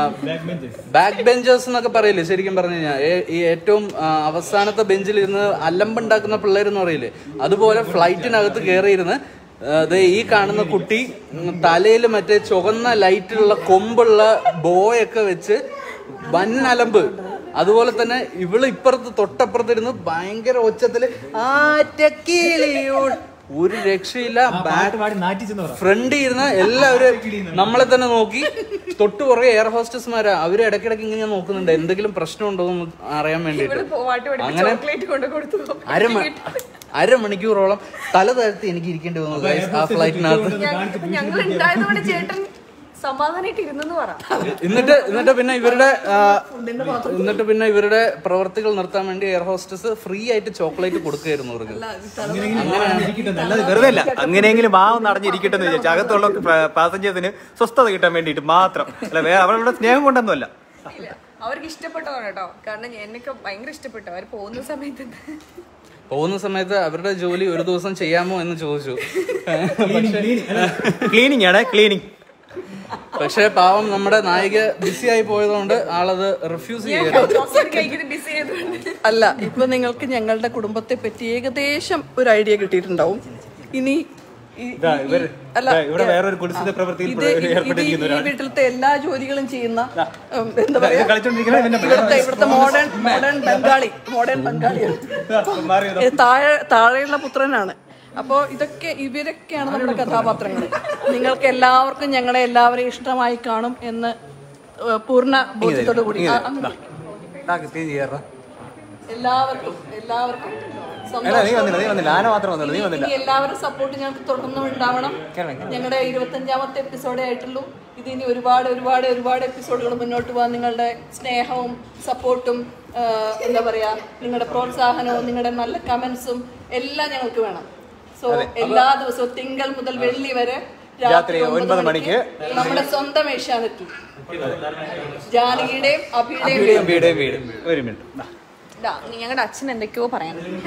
ബാക്ക് ബെഞ്ചേഴ്സ് എന്നൊക്കെ പറയില്ലേ ശരിക്കും പറഞ്ഞു കഴിഞ്ഞാൽ ഈ ഏറ്റവും ആ, അവസാനത്തെ ബെഞ്ചിൽ ഇരുന്ന് അലമ്പുണ്ടാക്കുന്ന പിള്ളേരെന്ന് പറയില്ലേ അതുപോലെ ഫ്ലൈറ്റിനകത്ത് കയറിയിരുന്ന് ആ, ദേ ഈ കാണുന്ന കുട്ടി തലയിൽ മറ്റേ ചുവന്ന ലൈറ്റിലുള്ള കൊമ്പുള്ള ബോയൊക്കെ വെച്ച് വൻ അലമ്പ് അതുപോലെ തന്നെ ഇവള് ഇപ്പുറത്ത് തൊട്ടപ്പുറത്തിരുന്ന് ഭയങ്കര ഒച്ചത്തില് ആറ്റക്കിളിയൂൾ ഒരു രക്ഷയില്ല ബാക്ക് പാടി നാറ്റിച്ചെന്ന് പറ ഫ്രണ്ട് ഇരുന്ന എല്ലാവരും നമ്മളെ തന്നെ നോക്കി തൊട്ട് പുറകെ എയർ ഹോസ്റ്റസ്മാരാ അവര് ഇടയ്ക്കിടയ്ക്ക് ഇങ്ങനെ നോക്കുന്നുണ്ട് എന്തെങ്കിലും പ്രശ്നമുണ്ടോ എന്ന് അറിയാൻ വേണ്ടിട്ട് പാട്ട് പഠിപ്പിച്ച് അങ്ങനെ ചോക്ലേറ്റ് കൊണ്ട് കൊടുത്തു അരമ അരമണിക്കൂറോളം തല താഴ്ത്തി എനിക്ക് ഇരിക്കേണ്ടി വന്നു guys, ആ ഫ്ലൈറ്റിനകത്ത് ഞങ്ങൾ ഉണ്ടായതുകൊണ്ട് ചേട്ടൻ സമാധാനമായിട്ട് ഇരുന്നെന്ന് പറ എന്നിട്ട് എന്നിട്ട് പിന്നെ ഇവരുടെ ആ, എന്നിട്ട് പിന്നെ ഇവരുടെ പ്രവർത്തികൾ നിർത്താൻ വേണ്ടി എയർ ഹോസ്റ്റസ് ഫ്രീ ആയിട്ട് ചോക്ലേറ്റ് കൊടുക്കുകയായിരുന്നു അവർക്ക് അല്ലാതെ വെറുതെ അല്ല അങ്ങനെയെങ്കിലും ആ ഒന്ന് അടഞ്ഞിരിക്കട്ടെ എന്ന് വിചാരിച്ചു അകത്തുള്ള പാസഞ്ചേഴ്സിന് സ്വസ്ഥത കിട്ടാൻ വേണ്ടിയിട്ട് മാത്രം അല്ല വേറെ അവരുടെ സ്നേഹം കൊണ്ടൊന്നുമല്ല ഇല്ല അവർക്ക് ഇഷ്ടപ്പെട്ടതാണ് കേട്ടോ കാരണം എന്നൊക്കെ ഭയങ്കര ഇഷ്ടപ്പെട്ടു അവർ പോകുന്ന സമയത്ത് പോകുന്ന സമയത്ത് അവരുടെ ജോലി ഒരു ദിവസം ചെയ്യാമോ എന്ന് ചോദിച്ചു ക്ലീനിങ് ആണ് ക്ലീനിങ് പക്ഷെ പാവം നമ്മുടെ നായിക ബിസി ആയി പോയതുകൊണ്ട് ആളത് റിഫ്യൂസ് ചെയ്യായിരുന്നു ചോക്ലേറ്റ് കഴിക്കുന്നത് ഡിസ് ചെയ്തുകൊണ്ട് അല്ല ഇപ്പൊ നിങ്ങൾക്ക് ഞങ്ങളുടെ കുടുംബത്തെ പറ്റി ഏകദേശം ഒരു ഐഡിയ കിട്ടിയിട്ടുണ്ടാവും ഇനി ഈ- ഇതാ, ഇവര്- അല്ല, ഇതാ, ഇവിടെ വേറൊരു കുടിശ്ശിക പ്രവൃത്തിയിൽ ഇത് ഈ- ഇത് ഈ- ഏർപ്പെട്ടിരിക്കുന്ന ഈ ഒരാൾ. വീട്ടിലത്തെ എല്ലാ ജോലികളും ചെയ്യുന്ന ഉം, എന്താ പറയാ ഇത് കളിച്ചോണ്ടിരിക്കുന്നത് ഇവന്റെ ഇവിടുത്തെ ഇവിടുത്തെ മോഡേൺ മോഡേൺ ബംഗാളി മോഡേൺ ബംഗാളിയാണ് മാറി ഏ, താഴെ താഴെയുള്ള പുത്രനാണ് അപ്പോൾ ഇതൊക്കെ ഇവരൊക്കെയാണ് നമ്മുടെ കഥാപാത്രങ്ങൾ നിങ്ങൾക്ക് എല്ലാവർക്കും ഞങ്ങളെ എല്ലാവരെയും ഇഷ്ടമായി കാണും എന്ന് ഏ, പൂർണ്ണ ബോധ്യത്തോടു കൂടി ആ, അങ്ങ് ക്ലീൻ ചെയ്യാറാ എല്ലാവർക്കും എല്ലാവർക്കും അല്ല നീ സന്തോഷം. വന്നില്ല നീ വന്നില്ല ആന മാത്രം വന്നില്ല നീ ഇനി- വന്നില്ല ഇനി എല്ലാവരും സപ്പോർട്ട് ഞങ്ങൾക്ക് തുടർന്നും ഉണ്ടാവണം ഞങ്ങളുടെ ഇരുപത്തഞ്ചാമത്തെ എപ്പിസോഡേ ആയിട്ടുള്ളൂ ഇത് ഇനി ഒരുപാട് ഒരുപാട് ഒരുപാട് എപ്പിസോഡുകൾ മുന്നോട്ട് പോകാൻ നിങ്ങളുടെ സ്നേഹവും സപ്പോർട്ടും എന്താ പറയാ നിങ്ങളുടെ പ്രോത്സാഹനവും നിങ്ങളുടെ നല്ല കമന്റ്സും എല്ലാം ഞങ്ങൾക്ക് വേണം സോ എല്ലാ ദിവസവും തിങ്കൾ മുതൽ വെള്ളി വരെ രാത്രി ഒൻപത് മണിക്ക് നമ്മുടെ സ്വന്തം ഏഷ്യാനെറ്റിൽ ജാനകിയുടെയും അഭിയുടെയും വീടും വീടും വീട് ഒരു മിനിറ്റ് ഞങ്ങളുടെ അച്ഛൻ എന്തൊക്കെയോ പറയാനുണ്ട്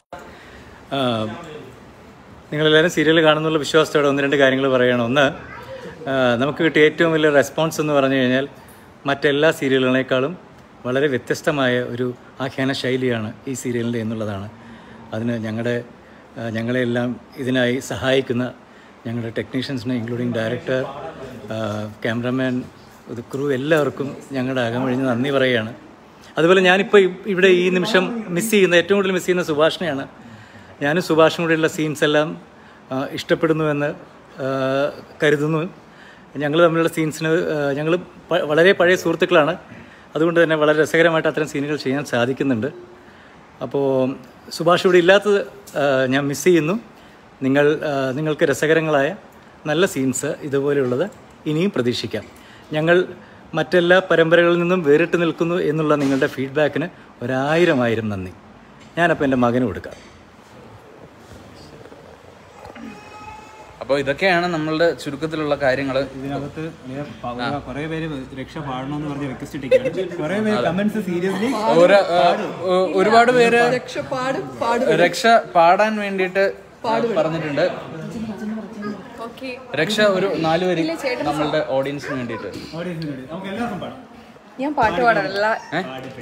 നിങ്ങളെല്ലാവരും സീരിയൽ കാണുന്നുള്ള വിശ്വാസത്തോടെ ഒന്ന് രണ്ട് കാര്യങ്ങൾ പറയുകയാണ് ഒന്ന് ആ, നമുക്ക് കിട്ടിയ ഏറ്റവും വലിയ റെസ്പോൺസ് എന്ന് പറഞ്ഞു കഴിഞ്ഞാൽ മറ്റെല്ലാ സീരിയലുകളേക്കാളും വളരെ വ്യത്യസ്തമായ ഒരു ആഖ്യാന ശൈലിയാണ് ഈ സീരിയലിൻ്റെ എന്നുള്ളതാണ് അതിന് ഞങ്ങളുടെ ആ, ഞങ്ങളെല്ലാം ഇതിനായി സഹായിക്കുന്ന ഞങ്ങളുടെ ടെക്നീഷ്യൻസിനെ ഇൻക്ലൂഡിങ് ഡയറക്ടർ ക്യാമറമാൻ ഇത് ക്രൂ എല്ലാവർക്കും ഞങ്ങളുടെ അകമഴിഞ്ഞ് നന്ദി പറയുകയാണ് അതുപോലെ ഞാനിപ്പോൾ ഇവിടെ ഈ നിമിഷം മിസ് ചെയ്യുന്ന ഏറ്റവും കൂടുതൽ മിസ് ചെയ്യുന്ന സുഭാഷിനെയാണ് ഞാനും സുഭാഷും കൂടെയുള്ള സീൻസ് എല്ലാം ആ, ഇഷ്ടപ്പെടുന്നുവെന്ന് ആ, കരുതുന്നു ഞങ്ങൾ തമ്മിലുള്ള സീൻസിന് ഞങ്ങൾ വളരെ പഴയ സുഹൃത്തുക്കളാണ് അതുകൊണ്ട് തന്നെ വളരെ രസകരമായിട്ട് അത്തരം സീനുകൾ ചെയ്യാൻ സാധിക്കുന്നുണ്ട് അപ്പോൾ സുഭാഷ് ഇവിടെ ഇല്ലാത്തത് ആ, ഞാൻ മിസ് ചെയ്യുന്നു നിങ്ങൾ ആ, നിങ്ങൾക്ക് രസകരങ്ങളായ നല്ല സീൻസ് ഇതുപോലെയുള്ളത് ഇനിയും പ്രതീക്ഷിക്കാം ഞങ്ങൾ മറ്റെല്ലാ പരമ്പരകളിൽ നിന്നും വേറിട്ട് നിൽക്കുന്നു എന്നുള്ള നിങ്ങളുടെ ഫീഡ്ബാക്കിന് ഒരായിരം ആയിരം നന്ദി ഞാനപ്പോൾ എൻ്റെ മകന് കൊടുക്കാം അപ്പോൾ ഇതൊക്കെയാണ് നമ്മളുടെ ചുരുക്കത്തിലുള്ള കാര്യങ്ങൾ ഇതിനകത്ത് കുറെ പേര് രക്ഷ പാടണമെന്ന് പറഞ്ഞ് റിക്വസ്റ്റ് ഇട്ടിരിക്കുകയാണ് കുറെ പേര് കമന്റ്സ് സീരിയസ്ലി ഒരു ആ, ഒ- ഒരുപാട് പേര് രക്ഷപ്പാട് പാട് രക്ഷ പാടാൻ വേണ്ടിയിട്ട് പറഞ്ഞിട്ടുണ്ട് ഓക്കെ രക്ഷ ഒരു നാല് വരി നമ്മളുടെ ഓഡിയൻസിന് വേണ്ടിയിട്ട് നമുക്ക് എല്ലാവർക്കും പാടാം ഞാൻ പാട്ട് പാടാറില്ല ഏഹ്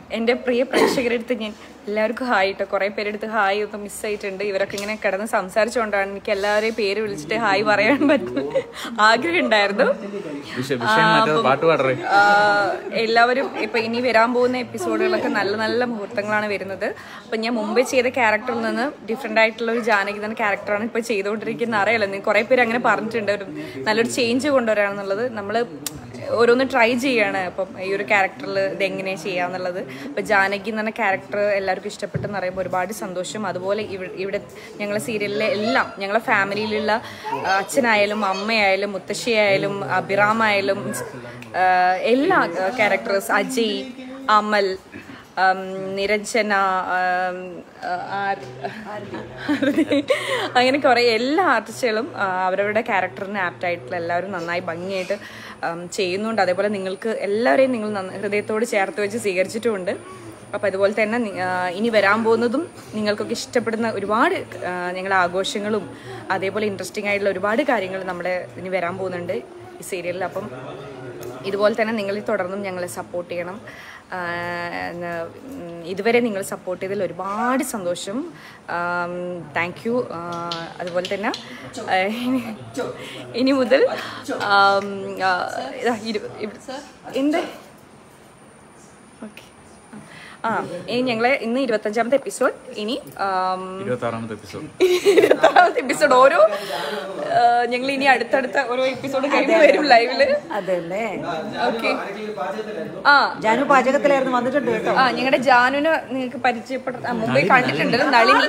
എൻ്റെ പ്രിയ പ്രേക്ഷകരുടെ അടുത്ത് ഞാൻ എല്ലാവർക്കും ഹായ് കേട്ടോ കുറേ പേരെടുത്ത് ഹായ് ഒക്കെ മിസ്സായിട്ടുണ്ട് ഇവരൊക്കെ ഇങ്ങനെ കിടന്ന് സംസാരിച്ചുകൊണ്ടാണ് എനിക്ക് എല്ലാവരെയും പേര് വിളിച്ചിട്ട് ഹായ് പറയാൻ പറ്റുന്ന ആഗ്രഹം ഉണ്ടായിരുന്നു വിഷയം വിഷയം മാറ്റാതെ പാട്ട് പാടറേ ആഹ് എല്ലാവരും ഇപ്പൊ ഇനി വരാൻ പോകുന്ന എപ്പിസോഡുകളൊക്കെ നല്ല നല്ല മുഹൂർത്തങ്ങളാണ് വരുന്നത് അപ്പൊ ഞാൻ മുമ്പേ ചെയ്ത ക്യാരക്ടറിൽ നിന്ന് ഡിഫറെന്റ് ആയിട്ടുള്ള ഒരു ജാനകി എന്ന ക്യാരക്ടറാണ് ഇപ്പൊ ചെയ്തുകൊണ്ടിരിക്കുന്ന അറിയാലോ നിങ്ങൾ കുറെ പേര് അങ്ങനെ പറഞ്ഞിട്ടുണ്ട് ഒരു നല്ലൊരു ചേഞ്ച് കൊണ്ടുവരാന്നുള്ളത് നമ്മൾ ഓരോന്ന് ട്രൈ ചെയ്യാണ് അപ്പം ഈ ഒരു ക്യാരക്ടറിൽ ഇത് എങ്ങനെ ചെയ്യാന്നുള്ളത് ഇപ്പൊ ജാനകി എന്ന് പറഞ്ഞ ക്യാരക്ടർ എല്ലാവർക്കും ഇഷ്ടപ്പെട്ടെന്ന് പറയുമ്പോൾ ഒരുപാട് സന്തോഷം അതുപോലെ ഇവ- ഇവിടെ ഞങ്ങളെ സീരിയലിലെ എല്ലാം ഞങ്ങളെ ഫാമിലിയിലുള്ള ആ, അച്ഛനായാലും അമ്മയായാലും മുത്തശ്ശിയായാലും അഭിറാമായാലും ആ, എല്ലാ ക്യാരക്ടേഴ്സ് അജയ് അമൽ ഉം, നിരഞ്ജന ഉം, ആ, ആർ- ആരതി. അങ്ങനെ കുറേ എല്ലാ ആർട്ടിസ്റ്റുകളും ആ, അവരവരുടെ ക്യാരക്ടറിന് ആപ്റ്റ് ആയിട്ടുള്ള എല്ലാവരും നന്നായി ഭംഗിയായിട്ട് ഉം, ചെയ്യുന്നുണ്ട് അതേപോലെ നിങ്ങൾക്ക് എല്ലാവരെയും നിങ്ങൾ നന്ന- ഹൃദയത്തോട് ചേർത്ത് വെച്ച് സ്വീകരിച്ചിട്ടുമുണ്ട് അപ്പോൾ അതുപോലെ തന്നെ നി- ആ, ഇനി വരാൻ പോകുന്നതും നിങ്ങൾക്കൊക്കെ ഇഷ്ടപ്പെടുന്ന ഒരുപാട് ആ, ഞങ്ങളുടെ ആഘോഷങ്ങളും അതേപോലെ ഇൻട്രസ്റ്റിംഗ് ആയിട്ടുള്ള ഒരുപാട് കാര്യങ്ങൾ നമ്മുടെ ഇനി വരാൻ പോകുന്നുണ്ട് ഈ സീരിയലിൽ അപ്പം ഇതുപോലെ തന്നെ നിങ്ങൾ തുടർന്നും ഞങ്ങളെ സപ്പോർട്ട് ചെയ്യണം ആ, ന- ഉം, ഇതുവരെ നിങ്ങൾ സപ്പോർട്ട് ചെയ്തതിൽ ഒരുപാട് സന്തോഷം താങ്ക് യു അതുപോലെ തന്നെ ആ, ഇനി- ഇനി മുതൽ ആം, ആ, ഇതാ ഇരു- ഇവ- എന്ത് ഓക്കെ ആ ഇനി ഞങ്ങളെ ഇന്ന് ഇരുപത്തഞ്ചാമത്തെ എപ്പിസോഡ് ഇനി ആം, ഇരുപത്തി ആറാമത്തെ എപ്പിസോഡ് ഇരുപത്താറാമത്തെ എപ്പിസോഡ് ഓരോ ഞങ്ങൾ ഇനി അടുത്തടുത്ത ഓരോ എപ്പിസോഡ് കഴിയുമ്പോൾ വരും ലൈവില് അതല്ലേ ഓക്കെ ആ ജാനു പാചകത്തിലായിരുന്നു വന്നിട്ടുണ്ട് കേട്ടോ ആ ഞങ്ങളുടെ ജാനുവിനെ നിങ്ങൾക്ക് പരിചയപ്പെട്ട ആ, മുമ്പേ കണ്ടിട്ടുണ്ട് നളിനി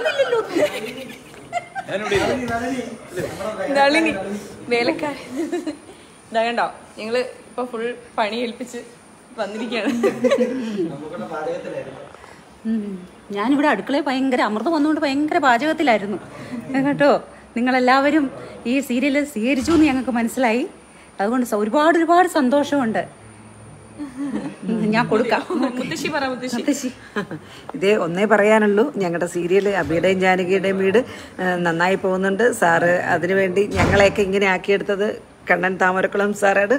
നളിനി വേലക്കാരൻ ഇതാ കണ്ടോ ഞങ്ങള് ഇപ്പൊ ഫുൾ പണി ഏൽപ്പിച്ച് വന്നിരിക്കുകയാണ് ഉം. ഞാനിവിടെ അടുക്കളയിൽ ഭയങ്കര അമൃത വന്നുകൊണ്ട് ഭയങ്കര പാചകത്തിലായിരുന്നു കേട്ടോ നിങ്ങളെല്ലാവരും ഈ സീരിയൽ സ്വീകരിച്ചു എന്ന് ഞങ്ങൾക്ക് മനസ്സിലായി അതുകൊണ്ട് സ- ഒരുപാട് ഒരുപാട് സന്തോഷമുണ്ട് ഉം, ഞാൻ കൊടുക്കാം മുത്തശ്ശി പറ മുത്തശ്ശി മുത്തശ്ശി ഇതേ ഒന്നേ പറയാനുള്ളൂ ഞങ്ങളുടെ സീരിയൽ അബിയുടെയും ജാനകിയുടെയും വീട് ആ, നന്നായി പോകുന്നുണ്ട് സാറ് അതിനുവേണ്ടി ഞങ്ങളെയൊക്കെ ഇങ്ങനെ ആക്കിയെടുത്തത് കണ്ണൻ താമരക്കുളം സാറാണ്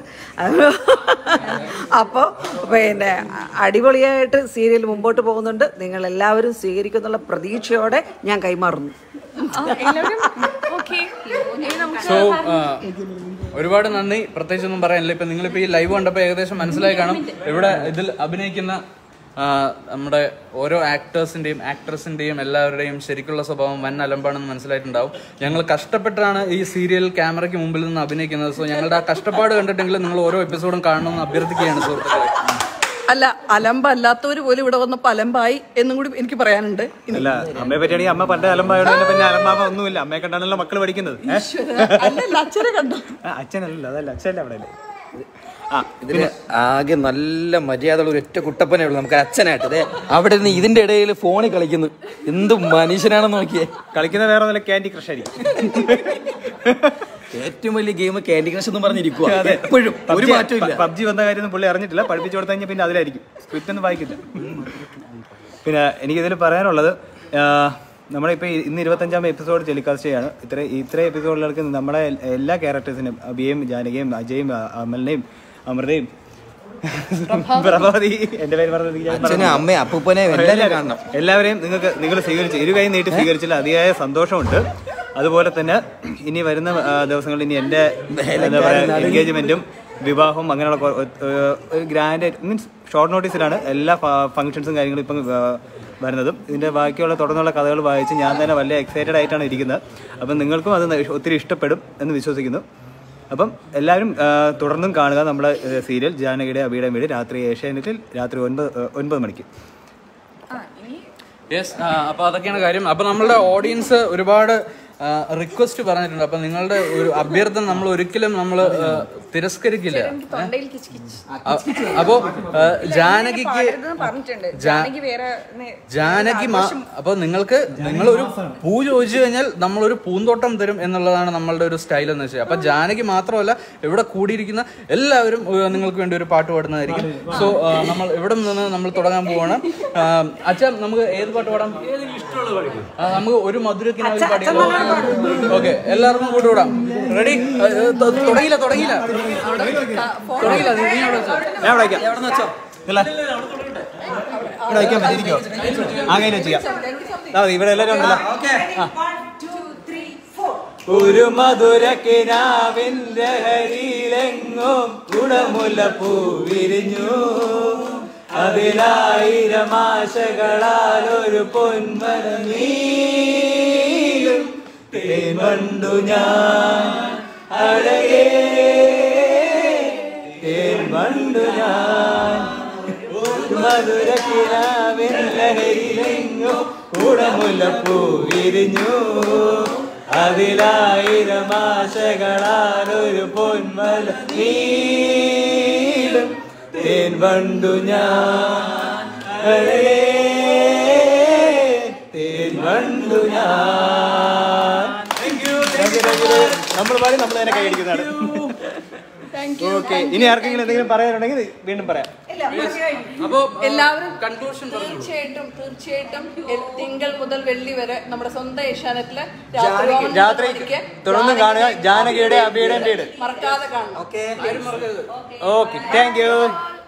അപ്പോൾ പിന്നെ അടിപൊളിയായിട്ട് സീരിയൽ മുമ്പോട്ട് പോകുന്നുണ്ട് നിങ്ങൾ എല്ലാവരും സ്വീകരിക്കുന്നുള്ള പ്രതീക്ഷയോടെ ഞാൻ കൈമാറുന്നു ആ, എല്ലാവരും ഓക്കെ ഇനി നമുക്ക് സോ ഒരുപാട് നന്ദി പ്രത്യേകിച്ച് ഒന്നും പറയാനില്ല ഇപ്പൊ നിങ്ങളിപ്പോ ഈ ലൈവ് കണ്ടപ്പോ ഏകദേശം മനസ്സിലായി കാണും ഇവിടെ ഇതിൽ അഭിനയിക്കുന്ന ആ, നമ്മുടെ ഓരോ ആക്ടേഴ്സിന്റെയും ആക്ട്രസിന്റെയും എല്ലാവരുടെയും ശരിക്കുള്ള സ്വഭാവം വൻ അലമ്പാണെന്ന് മനസ്സിലായിട്ടുണ്ടാവും ഞങ്ങൾ കഷ്ടപ്പെട്ടാണ് ഈ സീരിയൽ ക്യാമറയ്ക്ക് മുമ്പിൽ നിന്ന് അഭിനയിക്കുന്നത് സോ ഞങ്ങളുടെ ആ കഷ്ടപ്പാട് കണ്ടിട്ടെങ്കിലും നിങ്ങൾ ഓരോ എപ്പിസോഡും കാണണമെന്ന് അഭ്യർത്ഥിക്കുകയാണ് സുഹൃത്തുക്കളെ അല്ല അലമ്പല്ലാത്തവർ പോലും ഇവിടെ വന്നപ്പോൾ അലമ്പായി എന്നും കൂടി എനിക്ക് പറയാനുണ്ട് അല്ല അമ്മയെ പറ്റിയാണെങ്കിൽ അമ്മ പണ്ട് അലമ്പായോണ്ട് പിന്നെ അലമ്പാമ ഒന്നുമില്ല അമ്മയെ കണ്ടാണല്ലോ മക്കൾ പഠിക്കുന്നത് ഏ? അല്ലല്ല അച്ഛനെ കണ്ടോ ആ, അച്ഛനല്ലല്ലോ അതല്ല അച്ഛനല്ല അവിടെ അല്ലേ ആ ഇതിന് ആകെ നല്ല മര്യാദയുള്ള ഒരു ഒറ്റ കുട്ടപ്പനേ ഉള്ളൂ നമുക്ക് അച്ഛനായിട്ട് അതെ അവിടെ നിന്ന് ഇതിന്റെ ഇടയിൽ ഫോണിൽ കളിക്കുന്നു എന്ത് മനുഷ്യനാണെന്ന് നോക്കിയേ കളിക്കുന്ന വേറെ ഒന്നുമില്ല ക്യാൻഡി ക്രഷ് ആയിരിക്കും ഏറ്റവും വലിയ ഗെയിം കാൻഡി ക്രഷ് എന്ന് പറഞ്ഞിരിക്കുക എപ്പോഴും ഒരു മാറ്റവും ഇല്ല പബ്ജി വന്ന കാര്യമൊന്നും പുള്ളി അറിഞ്ഞിട്ടില്ല പഠിപ്പിച്ചു കൊടുത്തു കഴിഞ്ഞാൽ പിന്നെ അതിലായിരിക്കും സ്ക്രിപ്റ്റ് ഒന്നും വായിക്കില്ല പിന്നെ എനിക്കിതിൽ പറയാനുള്ളത് ആ, നമ്മളിപ്പോൾ ഈ- ഇന്ന് ഇരുപത്തഞ്ചാം എപ്പിസോഡ് ടെലികാസ്റ്റ് ചെയ്യാണ് ഇത്ര ഇത്ര എപ്പിസോഡിലേക്ക് നമ്മളെ എല്ലാ ക്യാരക്ടേഴ്സിനും അബിയും ജാനകിയും അജയും അ- അമലിനെയും അമൃതയും പ്രഭാവതി എന്റെ പേര് പറഞ്ഞത് ഞാൻ അച്ഛനെ മറന്നു. അമ്മയും അപ്പൂപ്പനെയും എല്ലാവരും കാണണം എല്ലാവരെയും നിങ്ങൾക്ക് നിങ്ങൾ സ്വീകരിച്ച് ഇരു കൈ നീട്ടി സ്വീകരിച്ചില്ല അതിയായ സന്തോഷമുണ്ട് അതുപോലെ തന്നെ ഇനി വരുന്ന ആ, ദിവസങ്ങളിൽ ഇനി എൻ്റെ എന്താ പറയുക എൻഗേജ്മെന്റും വിവാഹവും അങ്ങനെയുള്ള കൊ- ഏഹ്, ഒരു ഗ്രാൻഡ് മീൻസ് ഷോർട്ട് നോട്ടീസിലാണ് എല്ലാ ഫംഗ്ഷൻസും കാര്യങ്ങളും ഇപ്പം ആ, വരുന്നതും ഇതിൻ്റെ ബാക്കിയുള്ള തുടർന്നുള്ള കഥകൾ വായിച്ച് ഞാൻ തന്നെ വലിയ എക്സൈറ്റഡ് ആയിട്ടാണ് ഇരിക്കുന്നത് അപ്പം നിങ്ങൾക്കും അത് ഒത്തിരി ഇഷ്ടപ്പെടും എന്ന് വിശ്വസിക്കുന്നു അപ്പം എല്ലാവരും ആ, തുടർന്നും കാണുക നമ്മുടെ ഏഹ്, സീരിയൽ ജാനകിയുടെ അബിയുടെ വീട് രാത്രി ഏഷ്യാനെറ്റിൽ രാത്രി ഒൻപത് ഏഹ്, ഒൻപത് മണിക്ക് യെസ് അപ്പൊ അതൊക്കെയാണ് കാര്യം അപ്പൊ നമ്മളുടെ ഓഡിയൻസ് ഒരുപാട് റിക്വസ്റ്റ് പറഞ്ഞിട്ടുണ്ട് അപ്പൊ നിങ്ങളുടെ ഒരു അഭ്യർത്ഥന നമ്മൾ ഒരിക്കലും നമ്മൾ തിരസ്കരിക്കില്ല തൊണ്ടയിൽ കിച്ച് കിച്ച് അ- അപ്പോ ആ, ജാനകിക്ക് പാടരുതെന്ന് പറഞ്ഞിട്ടുണ്ട് ജാനകി വേറെ നെ- ജാനകി മാ അപ്പൊ നിങ്ങൾക്ക് നിങ്ങൾ ഒരു പൂ ചോദിച്ചു കഴിഞ്ഞാൽ നമ്മളൊരു പൂന്തോട്ടം തരും എന്നുള്ളതാണ് നമ്മളുടെ ഒരു സ്റ്റൈൽ എന്ന് വെച്ചാൽ അപ്പൊ ജാനകി മാത്രമല്ല ഇവിടെ കൂടിയിരിക്കുന്ന എല്ലാവരും ഏ, നിങ്ങൾക്ക് വേണ്ടി ഒരു പാട്ട് പാടുന്നതായിരിക്കും സോ നമ്മൾ ഇവിടെ നിന്ന് നമ്മൾ തുടങ്ങാൻ പോവാണ് അച്ഛ നമുക്ക് ഏത് പാട്ട് പാടാം ആ, നമുക്ക് ഒരു മധുരക്കിനാവിൽ പാടിയാലോ ഓക്കെ എല്ലാവർക്കും കൂട്ടി വിടാം റെഡി തുടങ്ങിയില്ല തുടങ്ങിയില്ല തുടങ്ങിയില്ല നീ അവിടെ വെച്ചോ. ഞാൻ വിളിക്കാം എവിടെ വെച്ചോ ഇല്ല. ഇവിടെ വയ്ക്കാൻ പറ്റിയിരിക്കോ അങ്ങനെ ചെയ്യാം ദാ മതി, ഇവിടെ എല്ലാവരും ഉണ്ടല്ലോ ഒരു മധുര കിനാവിന്റെ ഹരിയിലെങ്ങും ഗുണമുല്ല പൂ വിരിഞ്ഞു അതിലായിരം ആശകളാൽ ഒരു പൊന്മന നീലും തേൻവണ്ടു ഞാൻ അഴകേ തേൻവണ്ടു ഞാൻ മധുര കിനാവിൻ ലഹരിയിലെങ്ങും ഗുണമുല്ല പൂ വിരിഞ്ഞു അതിലായിരം ആശകളാൽ ഒരു പൊന്മല നീടും തേൻ വണ്ടു ഞാൻ അഴകേ, തേൻ വണ്ടു ഞാൻ നമ്മൾ പാടി നമ്മൾ തന്നെ കൈയടിക്കുന്നതാണ് ഓക്കെ ഇനി ആർക്കെങ്കിലും എന്തെങ്കിലും പറയാനുണ്ടെങ്കിൽ വീണ്ടും പറയാം അപ്പോ എല്ലാവരും കൺക്ലൂഷൻ പറഞ്ഞു തീർച്ചയായിട്ടും തീർച്ചയായിട്ടും എ- തിങ്കൾ മുതൽ വെള്ളി വരെ നമ്മുടെ സ്വന്തം ഏഷ്യാനെറ്റിലെ രാത്രി തുടർന്നും കാണുക ജാനകിയുടെ അബിയുടെ വീട് മറക്കാതെ കാണണം ഓക്കെ താങ്ക് യു